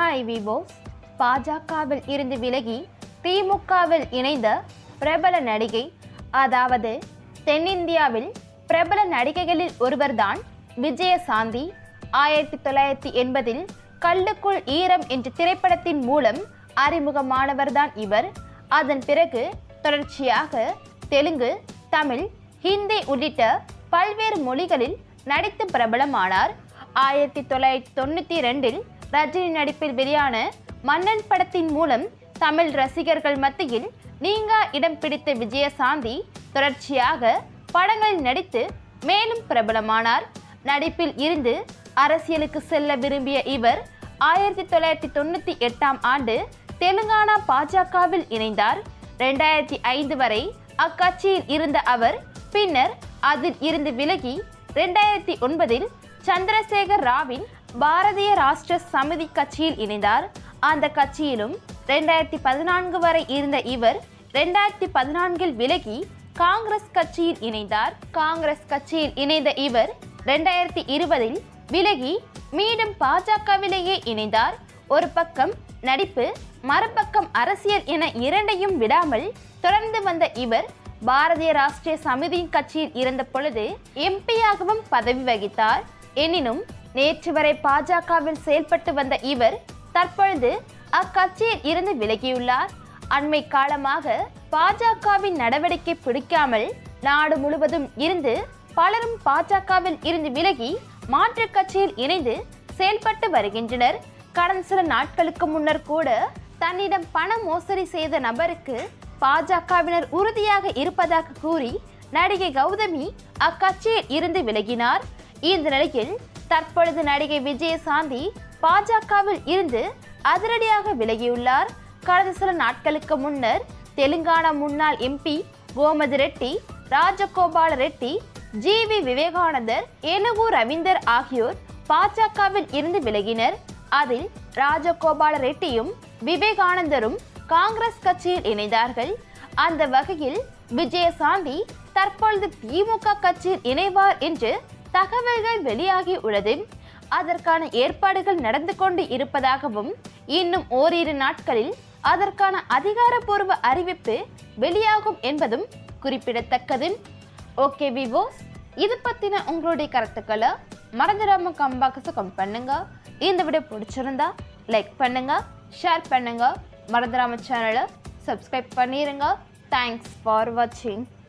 hi விவோஸ் பாஜகவில் இருந்து விலகி திமுகவில் இணைந்த பிரபல நடிகை அதாவது தென்னிந்தியாவில் பிரபல நடிகைகளில் ஒருவர்தான் விஜயசாந்தி ஆயிரத்தி தொள்ளாயிரத்தி எண்பதில் கல்லுக்குள் ஈரம் என்ற திரைப்படத்தின் மூலம் அறிமுகமானவர்தான் இவர் அதன் பிறகு தொடர்ச்சியாக தெலுங்கு தமிழ் ஹிந்தி உள்ளிட்ட பல்வேறு மொழிகளில் நடித்து பிரபலமானார் ஆயிரத்தி தொள்ளாயிரத்தி தொண்ணூற்றி ரெண்டில் ரஜினி நடிப்பில் வெளியான மன்னன் படத்தின் மூலம் தமிழ் ரசிகர்கள் மத்தியில் நீங்கா இடம் பிடித்த விஜயசாந்தி தொடர்ச்சியாக படங்களில் நடித்து மேலும் பிரபலமானார் நடிப்பில் இருந்து அரசியலுக்கு செல்ல விரும்பிய இவர் ஆயிரத்தி தொள்ளாயிரத்தி தொண்ணூற்றி எட்டாம் ஆண்டு தெலுங்கானா பாஜகவில் இணைந்தார் ரெண்டாயிரத்தி ஐந்து வரை அக்கட்சியில் இருந்த அவர் பின்னர் அதில் இருந்து விலகி ரெண்டாயிரத்தி ஒன்பதில் சந்திரசேகர் ராவின் பாரதிய ராஷ்டிர சமிதி கட்சியில் இணைந்தார் அந்த கட்சியிலும் ரெண்டாயிரத்தி பதினான்கு வரை இருந்த இவர் ரெண்டாயிரத்தி பதினான்கில் விலகி காங்கிரஸ் கட்சியில் இணைந்தார் காங்கிரஸ் கட்சியில் இணைந்த இவர் ரெண்டாயிரத்தி இருபதில் விலகி மீண்டும் பாஜகவிலேயே இணைந்தார் ஒரு பக்கம் நடிப்பு மறுபக்கம் அரசியல் என இரண்டையும் விடாமல் தொடர்ந்து வந்த இவர் பாரதிய ராஷ்டிரிய சமிதியின் கட்சியில் இருந்த பொழுது எம்பியாகவும் பதவி வகித்தார் எனினும் நேற்று வரை பாஜகவில் செயல்பட்டு வந்த இவர் தற்பொழுது அக்கட்சியில் இருந்து விலகியுள்ளார் அண்மை காலமாக பாஜகவின் நடவடிக்கை பிடிக்காமல் நாடு முழுவதும் இருந்து பலரும் பாஜகவில் இருந்து விலகி மாற்றுக் கட்சியில் இணைந்து செயல்பட்டு வருகின்றனர் கடந்த சில நாட்களுக்கு முன்னர் கூட தன்னிடம் பண மோசடி செய்த நபருக்கு பாஜகவினர் உறுதியாக இருப்பதாக கூறி நடிகை கௌதமி அக்கட்சியில் இருந்து விலகினார் இந்த நிலையில் தற்பொழுது நடிகை விஜயசாந்தி பாஜகவில் இருந்து அதிரடியாக விலகியுள்ளார் கடந்த சில நாட்களுக்கு முன்னர் தெலுங்கானா முன்னாள் MP Komati Reddy Rajagopal Reddy G V Vivekanandar Enugu Ravinder ஆகியோர் பாஜகவில் இருந்து விலகினர் அதில் ராஜகோபால ரெட்டியும் விவேகானந்தரும் காங்கிரஸ் கட்சியில் இணைந்தார்கள் அந்த வகையில் விஜயசாந்தி தற்பொழுது திமுக கட்சியில் இணைவார் என்று தகவல்கள் வெளியாகி உள்ளது அதற்கான ஏற்பாடுகள் நடந்து கொண்டு இருப்பதாகவும் இன்னும் ஓரிரு நாட்களில் அதற்கான அதிகாரப்பூர்வ அறிவிப்பு வெளியாகும் என்பதும் குறிப்பிடத்தக்கது ஓகே விவோஸ் இது பத்தின உங்களுடைய கருத்துக்களை மறந்துடாம கம்பாக்ஸ் கம் பண்ணுங்க இந்த வீடியோ பிடிச்சிருந்தா லைக் பண்ணுங்க ஷேர் பண்ணுங்க மறந்துடாம சேனலை சப்ஸ்கிரைப் பண்ணிடுங்க தேங்க்ஸ் ஃபார் வாட்சிங்